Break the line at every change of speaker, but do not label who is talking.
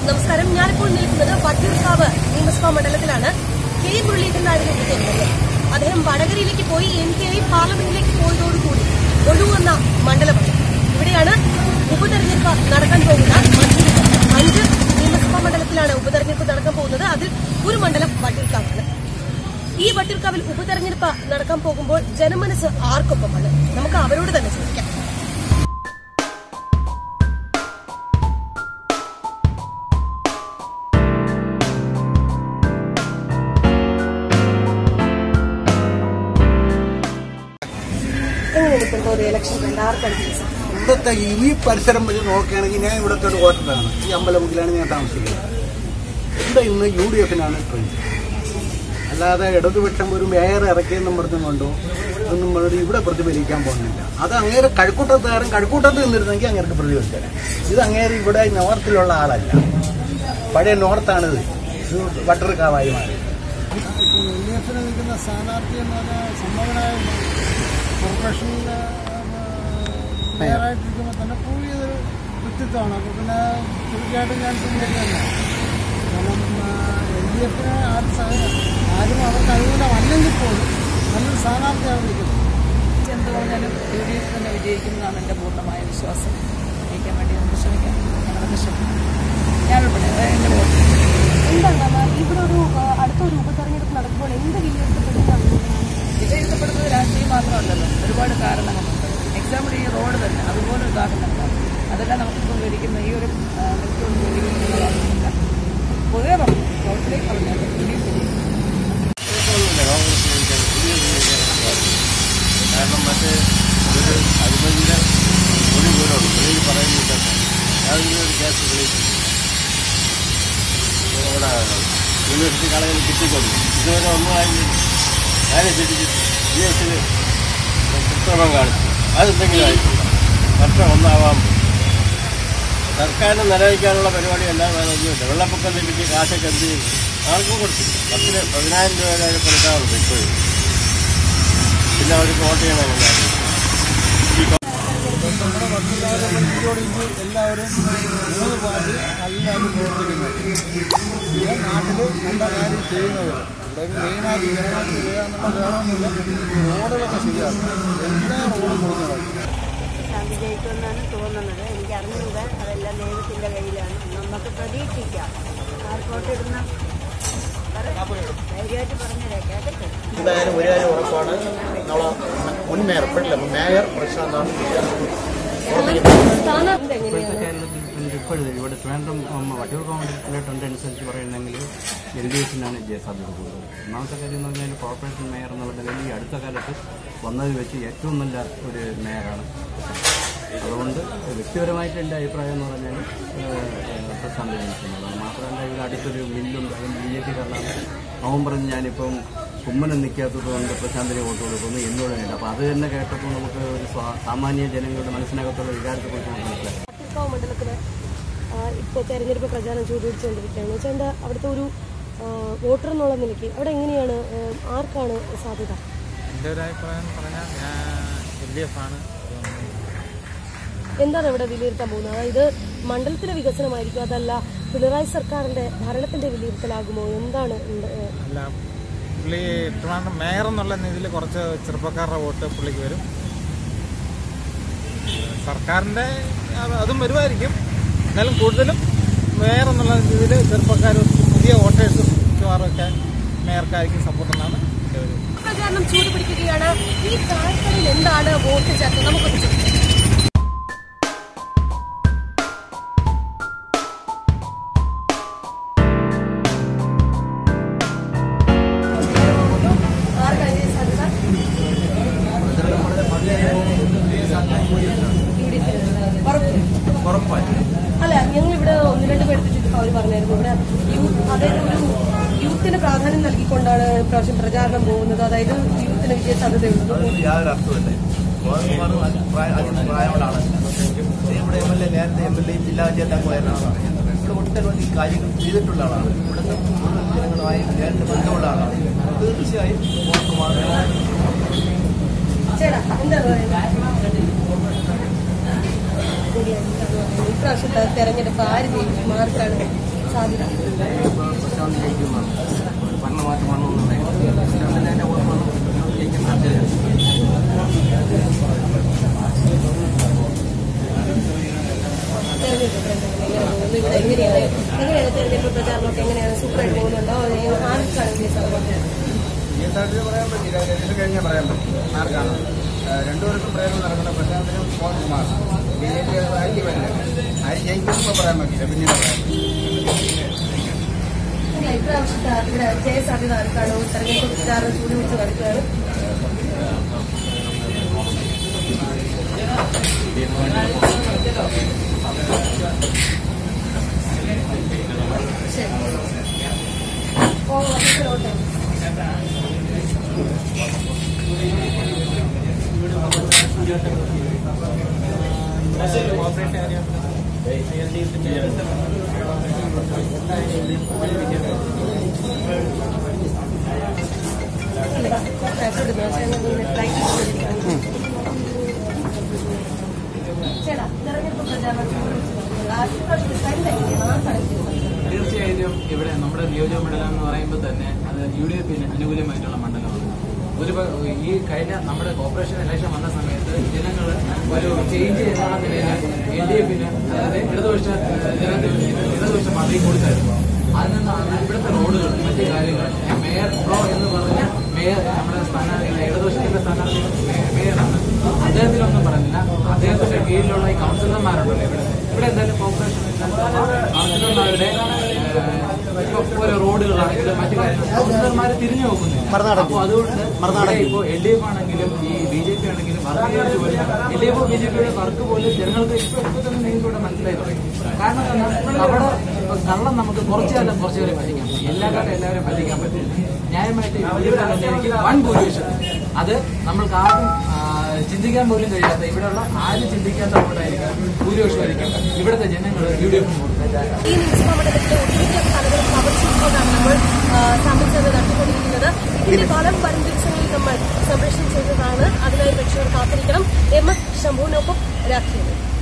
നമസ്കാരം ഞാനിപ്പോൾ നിൽക്കുന്നത് വട്ടിയൂർക്കാവ് നിയമസഭാ മണ്ഡലത്തിലാണ് കെ മുരളീധരനായിരുന്നു ഇവിടുത്തെ അദ്ദേഹം വടകരയിലേക്ക് പോയി എം പി ആയി പാർലമെന്റിലേക്ക് പോയതോടുകൂടി ഒഴിവെന്ന മണ്ഡലമാണ് ഇവിടെയാണ് ഉപതെരഞ്ഞെടുപ്പ് നടക്കാൻ പോകുന്ന മറ്റൊരു അഞ്ച് നിയമസഭാ മണ്ഡലത്തിലാണ് ഉപതെരഞ്ഞെടുപ്പ് നടക്കാൻ പോകുന്നത് അതിൽ ഒരു മണ്ഡലം വട്ടിയൂർക്കാവാണ് ഈ വട്ടിയൂർക്കാവിൽ ഉപതെരഞ്ഞെടുപ്പ് നടക്കാൻ പോകുമ്പോൾ ജനമനസ് ആർക്കൊപ്പമാണ് നമുക്ക് അവരോട് തന്നെ ചോദിക്കാം എങ്ങനെയാണ് ഇപ്പോഴത്തെ ഒരു ഇലക്ഷൻ കണ്ട് ആർക്കാണ് ഫീസ്
ഇവിടുത്തെ ഈ പരിസരം വെച്ച് നോക്കുകയാണെങ്കിൽ ഞാൻ ഇവിടുത്തെ ഒരു വോട്ടറാണ് ഈ അമ്പലമുക്കിലാണ് ഞാൻ താമസിക്കുന്നത് ഇവിടെ ഇന്ന് യു ഡി എഫിനാണ് ട്രെൻഡ് അല്ലാതെ ഇടതുപക്ഷം ഒരു മേയർ ഇറക്കിയെന്നും പറഞ്ഞുകൊണ്ടോ ഒന്നും പറഞ്ഞ് ഇവിടെ പ്രതിഫലിക്കാൻ പോകുന്നില്ല അത് അങ്ങേരെ കഴക്കൂട്ടത്തുകാരൻ കഴക്കൂട്ടത്ത് നിന്നിരുന്നെങ്കിൽ അങ്ങേർക്ക് പ്രതിഫലിക്കാൻ ഇത് അങ്ങേര് ഇവിടെ നോർത്തിലുള്ള ആളല്ല പഴയ നോർത്താണിത് ഇത് വട്ടർക്കാവായി മാറി
എൽ ഡി എഫിന് നിൽക്കുന്ന സ്ഥാനാർത്ഥി എന്ന് പറഞ്ഞാൽ സമ്മതനായ കോർപ്പറേഷനിൽ മേയറായിട്ടിരിക്കുമ്പോൾ തന്നെ പ്രൂവ് ചെയ്തൊരു വ്യക്തിത്വമാണ് അപ്പോൾ പിന്നെ തീർച്ചയായിട്ടും ഞാൻ പിന്തുണയ്ക്കുന്നു കാരണം എൽ ഡി എഫിന് ആരും സഹ- ആരും അവർക്ക് അനുകൂലമല്ലെങ്കിൽ പോലും നല്ലൊരു സ്ഥാനാർത്ഥിയാണ് നിൽക്കുന്നത്
എന്ത് പറഞ്ഞാലും യു ഡി എഫ് തന്നെ വിജയിക്കുന്നതാണ് എൻ്റെ പൂർണ്ണമായ വിശ്വാസം ജയിക്കാൻ വേണ്ടി നമുക്ക് ശ്രമിക്കാം ഞങ്ങളൊക്കെ ശ്രമിക്കാം ഞാനുൾപ്പെടെ അതായത് എൻ്റെ വോട്ട്
എന്താണ് മാമ, ഇവിടെ ഒരു ആ, അടുത്തൊരു ഉപതെരഞ്ഞെടുപ്പ് നടക്കുമ്പോൾ എന്ത് വിലയിരുത്തപ്പെടുന്നതാണ്
വിലയിരുത്തപ്പെടുന്നത് രാഷ്ട്രീയം മാത്രമല്ലല്ലോ ഒരുപാട് കാരണങ്ങളുണ്ട് എക്സാമ്പിൾ ഈ റോഡ് തന്നെ അതുപോലെ ഉദാഹരണങ്ങളാണ് അതെല്ലാം നമുക്കിപ്പോൾ വിവരിക്കുന്ന ഈ ഒരു വ്യക്തിയോട് വിവരിക്കുന്ന കാര്യമില്ല പൊതുവെ പറഞ്ഞു വോട്ടിലേക്ക് പറഞ്ഞാൽ യു ഡി എഫ് വിജയിക്കും
കാരണം മറ്റേ ഒരു അഴിമതിയുടെ ഒരു വീടുണ്ട് വെളിയിൽ പറയുന്നില്ല അതിന് ഒരു കേസ് തെളിയിച്ചു ഇവിടെ യൂണിവേഴ്സിറ്റി കളയിൽ കിട്ടിക്കൊണ്ടു ഇതുവരെ ഒന്നും ആയില്ല ഞാനെ ചിന്തിച്ചു ഈ എസിൽ കൃത്രിമം കാണിച്ചു അതെന്തെങ്കിലും ആയിട്ടില്ല വർഷം ഒന്നാവാൻ പോകും സർക്കാരിന് നിലനിൽക്കാനുള്ള പരിപാടി എല്ലാം വേണമെന്നില്ല വെള്ളപ്പൊക്കത്തിൽ കിട്ടിയ കാശൊക്കെ എന്ത് ചെയ്തു ആർക്കും കൊടുത്തില്ല പത്തിന് പതിനായിരം രൂപ വരെ കൊടുക്കാറുണ്ട് ഇപ്പോഴും പിന്നെ അവർക്ക് വോട്ട് ചെയ്യണം എങ്ങനെയാണ്
നമ്മുടെ ഭക്തകാല പദ്ധതിയോട് ഇന്ന് എല്ലാവരും മൂന്ന് പാർട്ടി എല്ലാവരും പ്രവർത്തിക്കുന്നത് ഇത് നാട്ടിൽ നല്ല കാര്യം ചെയ്യുന്നവർ ഇവിടെ മെയിനായിട്ട് ജനങ്ങൾക്ക് ചെയ്യാനുള്ള വേണമെന്നില്ല റോഡുകളൊക്കെ ശരിയാക്കും എല്ലാ റോഡും പൊളിഞ്ഞു
ശാന്തി ജയിക്കുമെന്നാണ് തോന്നുന്നത് എനിക്ക് അറിഞ്ഞുകൂടാ അതെല്ലാം ദൈവത്തിന്റെ കയ്യിലാണ് നമുക്ക് പ്രതീക്ഷിക്കാം ആർക്കോട്ട് ഇടുന്ന ധൈര്യമായിട്ട് പറഞ്ഞുതരാം കേട്ടെ
എന്തായാലും ഒരു കാര്യം ഉറപ്പാണ് നമ്മളെ മുൻ മേയർ ഇപ്പോഴില്ല മേയർ പ്രശാന്താണ്
സ്ഥാനാർത്ഥി എങ്ങനെയാണ്
ഇപ്പോഴത്തെ കേരളത്തിൽ ഇപ്പോഴും ഇവിടെ ട്രിവാൻഡ്രം വട്ടിയൂർ കോൺഗ്രസിലെ ട്രെൻഡ് അനുസരിച്ച് പറയുകയാണെങ്കിൽ എൽ ഡി എഫിനാണ് ജയസാധ്യത കൂടുതൽ ഒന്നാമത്തെ കാര്യം എന്ന് പറഞ്ഞാൽ കോർപ്പറേഷൻ മേയർ എന്നുള്ള നിലയിൽ ഈ അടുത്ത കാലത്ത് വന്നതിൽ വെച്ച് ഏറ്റവും നല്ല ഒരു മേയറാണ് അതുകൊണ്ട് വ്യക്തിപരമായിട്ട് എൻ്റെ അഭിപ്രായം എന്ന് പറഞ്ഞാൽ ഏഹ്, പ്രശാന്ത് ജനിക്കുന്നതാണ് മാത്രമല്ല ഇവിടെ അടുത്തൊരു മില്ലും ബി ജെ പി കാരണമാണ് അവൻ പറഞ്ഞ് ഞാനിപ്പം കുമ്മനം നിൽക്കാത്തത് കൊണ്ട് പ്രശാന്തിനെ വോട്ട് കൊടുക്കുന്നു എന്നോട് വേണ്ട അപ്പോൾ അത് തന്നെ കേട്ടപ്പോൾ നമുക്ക് ഒരു സ്വാ- സാമാന്യ ജനങ്ങളുടെ മനസ്സിനകത്തുള്ള വികാരത്തെക്കുറിച്ച് നമുക്ക് മനസ്സിലാക്കാം
വട്ടിയൂർക്കാവ് മണ്ഡലത്തില് ആ, ഇപ്പോൾ തെരഞ്ഞെടുപ്പ് പ്രചാരണം ചൂടുപിടിച്ചുകൊണ്ടിരിക്കുകയാണ് വെച്ചാൽ എന്താ അവിടുത്തെ ഒരു ആ, വോട്ടർ എന്നുള്ള നിലയ്ക്ക് അവിടെ എങ്ങനെയാണ് ആ, ആർക്കാണ് സാധ്യത
എൻ്റെ ഒരു അഭിപ്രായം എന്ന് പറഞ്ഞാൽ ഞാൻ എൽ ഡി എഫ് ആണ്
എന്താണ് ഇവിടെ വിലയിരുത്താൻ പോകുന്നത് അതായത് മണ്ഡലത്തിലെ വികസനമായിരിക്കും അതല്ല പിണറായി സർക്കാരിന്റെ ഭരണത്തിന്റെ വിലയിരുത്തലാകുമോ എന്താണ് ഉണ്ട്? ഏ,
അല്ല പുള്ളി ട്രിവാൻഡ്രം മേയർ എന്നുള്ള രീതിയിൽ കുറച്ച് ചെറുപ്പക്കാരുടെ വോട്ട് പുള്ളിക്ക് വരും സർക്കാരിൻ്റെ അത് അതും വരുമായിരിക്കും എന്നാലും കൂടുതലും മേയർ എന്നുള്ള രീതിയിൽ ചെറുപ്പക്കാർ പുതിയ വോട്ടേഴ്സും മിക്കവാറുമൊക്കെ മേയർക്കായിരിക്കും സപ്പോർട്ട് എന്നാണ് എൻ്റെ ഒരു
പ്രചാരണം ചൂടുപിടിക്കുകയാണ് ഈ ചായക്കടയിൽ എന്താണ് വോട്ട് ചേർത്ത് നമുക്കൊന്ന് ചോദിക്കാം ആർക്കാണ് ഇതിന് സാധ്യത? അല്ല ഞങ്ങൾ ഇവിടെ ഒന്ന് രണ്ട് പേർക്ക് ചുറ്റും അവർ പറഞ്ഞായിരുന്നു ഇവിടെ യൂത്ത് അതായത് ഒരു യൂത്തിന് പ്രാധാന്യം നൽകിക്കൊണ്ടാണ് ഇപ്രാവശ്യം പ്രചാരണം പോകുന്നത് അതായത് യൂത്തിന് വിജയ സാധ്യതയുള്ളത്
യാതൊരു അർത്ഥമില്ല ഗോവിന്ദകുമാർ പ്രായമുള്ള ആളാണ് ഇവിടെ എം എൽ എ നേരത്തെ എം എൽ എ ജില്ലാ പഞ്ചായത്ത് അംഗമായിരുന്ന ഇവിടെ ഒട്ടനവധി കാര്യങ്ങൾ ചെയ്തിട്ടുള്ള ആളാണ് ഇവിടുത്തെ മുഴുവൻ ജനങ്ങളുമായി നേരിട്ട് ബന്ധമുള്ള ആളാണ് തീർച്ചയായും ഗോവിന്ദകുമാർ
ചേട്ടാ എന്താ പറയുക ഇപ്രാവശ്യത്തെ തെരഞ്ഞെടുപ്പ് ആര് ജയിക്കും ആർക്കാണ് സാധ്യത
പ്രശാന്ത് ജയിക്കുന്നതാണ് ഒരു ഭരണമാറ്റം വണമെന്നുണ്ടെങ്കിൽ പ്രശാന്തിന്റെ തന്നെ വോട്ട് വന്നു ജയിക്കാൻ സാധ്യതയുണ്ട്
തെരഞ്ഞെടുപ്പ് പ്രചാരണം എങ്ങനെ പോകുന്നു? ഇവിടെ എങ്ങനെയാണ് എങ്ങനെയാണ് തെരഞ്ഞെടുപ്പ് പ്രചാരണമൊക്കെ എങ്ങനെയാണ് സൂപ്പറായിട്ട് പോകുന്നുണ്ടോ അതോ ആർക്കാണ് ഈ സപ്പോർട്ട്
ഈ സാധ്യത പറയാൻ പറ്റില്ല ഇത് കഴിഞ്ഞാൽ പറയാൻ പറ്റും ആർക്കാണ് ആ, രണ്ടുപേർക്കും പ്രേരണം നടക്കുന്ന പ്രശാന്തിനും Mohan Kumar B J P ആയിരിക്കും വരില്ല ആര് ജയിക്കുമ്പോൾ പറയാൻ പറ്റില്ല പിന്നീട് പറയാൻ പറ്റും
ഇപ്രാവശ്യത്തെ ഇവിടെ ജയസാധ്യത ആർക്കാണ് തെരഞ്ഞെടുപ്പ് പ്രചാരണം ചൂടുപിടിച്ച് നടക്കുകയാണ് ശരി ഓ ഓക്കെ ചേട്ടാ തെരഞ്ഞെടുപ്പ് പ്രചാരണം
തീർച്ചയായും ഇവിടെ നമ്മുടെ നിയോജക മണ്ഡലം എന്ന് പറയുമ്പോൾ തന്നെ അത് യു ഡി എഫിന് അനുകൂലമായിട്ടുള്ള മണ്ഡലമാണ് ഒരു പ- ഈ കഴിഞ്ഞ നമ്മുടെ കോർപ്പറേഷൻ ഇലക്ഷൻ വന്ന സമയത്ത് ജനങ്ങൾ ഒരു ചേഞ്ച് എന്നുള്ള നിലയിൽ എൽ ഡി എഫിന് അതായത് ഇടതുപക്ഷ ജനത്തിന് ഇടതുപക്ഷ പാർട്ടി കൊടുത്തായിരുന്നു അതിൽ നിന്നാണ് ഇവിടുത്തെ റോഡുകൾ മറ്റു കാര്യങ്ങൾ മേയർ പ്രോ എന്ന് പറഞ്ഞ മേയർ നമ്മുടെ സ്ഥാനാർത്ഥി ഇടതുപക്ഷത്തിന്റെ സ്ഥാനാർത്ഥി മേ- മേയറാണ് അദ്ദേഹത്തിനൊന്നും പറഞ്ഞില്ല അദ്ദേഹത്തിന്റെ കീഴിലുള്ള ഈ കൗൺസിലർമാരുണ്ടല്ലോ ഇവിടെ ഇവിടെ എന്തായാലും കോർപ്പറേഷൻ കൗൺസിലർമാരുടെ ഏഹ്, ഇപ്പൊ ഓരോ റോഡുകളാണെങ്കിലും മറ്റു കാര്യങ്ങൾ കൗൺസിലർമാർ തിരിഞ്ഞു നോക്കുന്നില്ല അപ്പോൾ അതുകൊണ്ട് ഇവിടെ ഇപ്പോൾ എൽ ഡി എഫ് ആണെങ്കിലും ഈ ബി ജെ പി ആണെങ്കിലും വർക്ക് ചെയ്തിട്ട് പോലും L D F B J പിയുടെ വർക്ക് പോലും ജനങ്ങൾക്ക് ഇപ്പൊ ഇപ്പൊ തന്നെ നിങ്ങൾക്കൂടെ മനസ്സിലായി തുടങ്ങി കാരണം എന്താ അവിടെ ഇപ്പൊ കള്ളം നമുക്ക് കുറച്ചു കാലം കുറച്ചു കാലം പറ്റിക്കാം എല്ലാ കാലം എല്ലാവരും പറ്റിക്കാൻ പറ്റില്ല ന്യായമായിട്ട് ഇവിടെ എനിക്ക് വൻ ഭൂരിപക്ഷം അത് നമ്മൾക്ക് ആർക്കും ആ, ചിന്തിക്കാൻ പോലും കഴിയാത്ത ഇവിടെയുള്ള ആരും ചിന്തിക്കാത്ത വോട്ടായിരിക്കും ഭൂരിപക്ഷമായിരിക്കും ഇവിടുത്തെ ജനങ്ങൾ യു ഡി എഫ്
ഈ നിയമസഭാ മണ്ഡലത്തിലെ ഒട്ടുമിക്ക സ്ഥലങ്ങളും കവർച്ചയിൽക്കൊണ്ടാണ് നമ്മൾ ആ, സാമ്പിൾ സർവേ നടത്തിക്കൊണ്ടിരിക്കുന്നത് ഇതിന്റെ ഫലം വരും ദിവസങ്ങളിൽ നമ്മൾ സംപ്രേഷണം ചെയ്തതാണ് അതിനായി പ്രേക്ഷകർ കാത്തിരിക്കണം എം എസ് ശംഭുവിനൊപ്പം രാത്രി